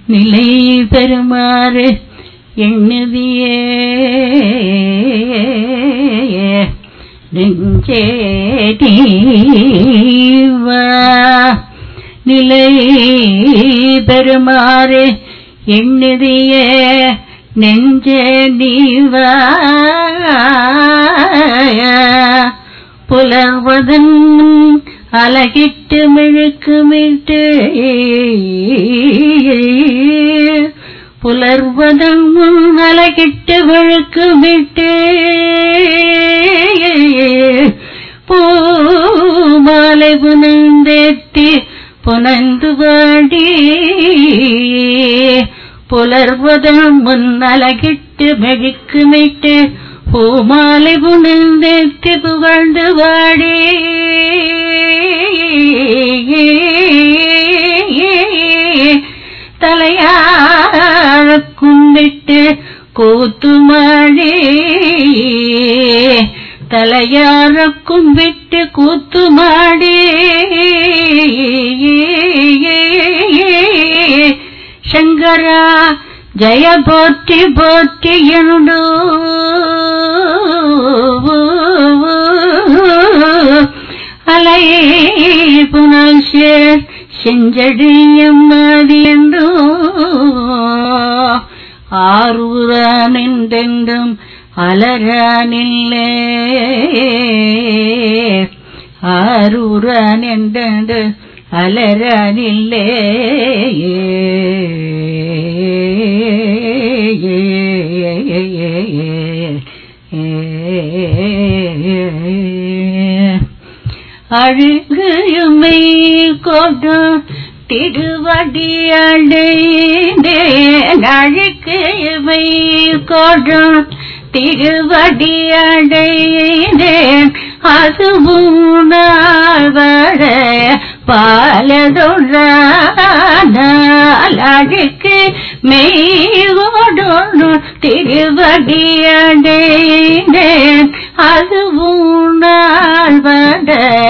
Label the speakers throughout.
Speaker 1: நிலை பெறுமாறு எண்ணுதியே நெஞ்சே நீவா நிலை பெறுமாறு எண்ணுதியே நெஞ்சே நீவா புலர்வதன் அலகிட்டு மிழுக்குமிட்டு புலர்வதன் முன் அலகிட்டு விழுக்குமிட்டு பூமாலை புனந்தேத்தி புனந்து வாடி புலர்வதன் முன் அலகிட்டு மெழுக்குமிட்டு பூமாலை புனந்தேத்தி புகழ்ந்து வாடி தலையாழ கும்பிட்டு கூத்துமாடி தலையார கும்பிட்டு கூத்துமாடி சங்கரா ஜய போற்றி போற்றி என்னுடு அலையே புனல் சேர் செஞ்சடியம்மாதி என்றோ ஆரூரானென்றென்றும் அலரானில்லே ஆரூரானென்றென்று அலரானில்லே அழுகையுமை கொடு திருவடியடைந்தேன் அழுகையுமை கொடு திருவடியடைந்தேன் அதுவும் நாள்வர பாலதொழானால் அழுக்கு மெய்கோடு திருவடியடைந்தேன் அதுவும் நாள்வர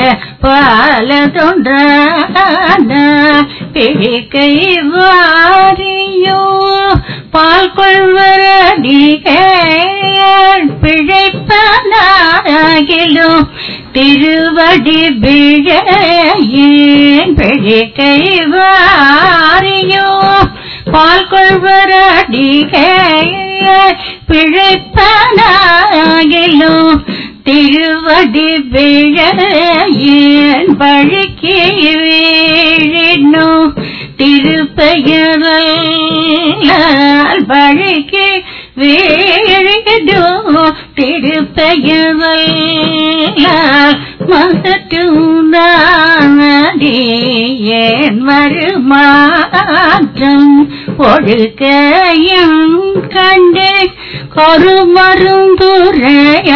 Speaker 1: பாலதொன்றான பிழிக்கை வாரியோ பால் கொள்வரடிகள் பிழைப்பனாகிலும் திருவடி பிழையேன் பிழிக்கை வாரியோ பால் கொள்வரடிகள் பிழைப்பனாகிலும் திருவடி விழையேன் பழுக்கி வீழினோ திருப்பெயரல் பழுக்கி வீழினோ திருப்பெயரல் மகட்டுனானடி ஏன் வருமாற்றம் ஒழுக்கையும் கண்டே ஒரு மருந்துரைய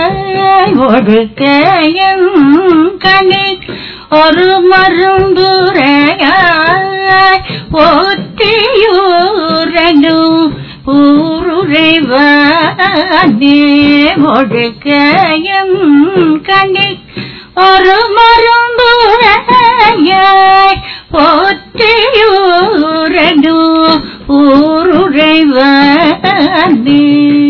Speaker 1: ஒழுக்கையும் கண்டே ஒரு மருந்துரைய போற்றியூரனும் ஊருரைவானே ஒழுக்கையும் கண்டே ஒரு மருந்துரையாய் போற்றியூரனு ஊருரைவானே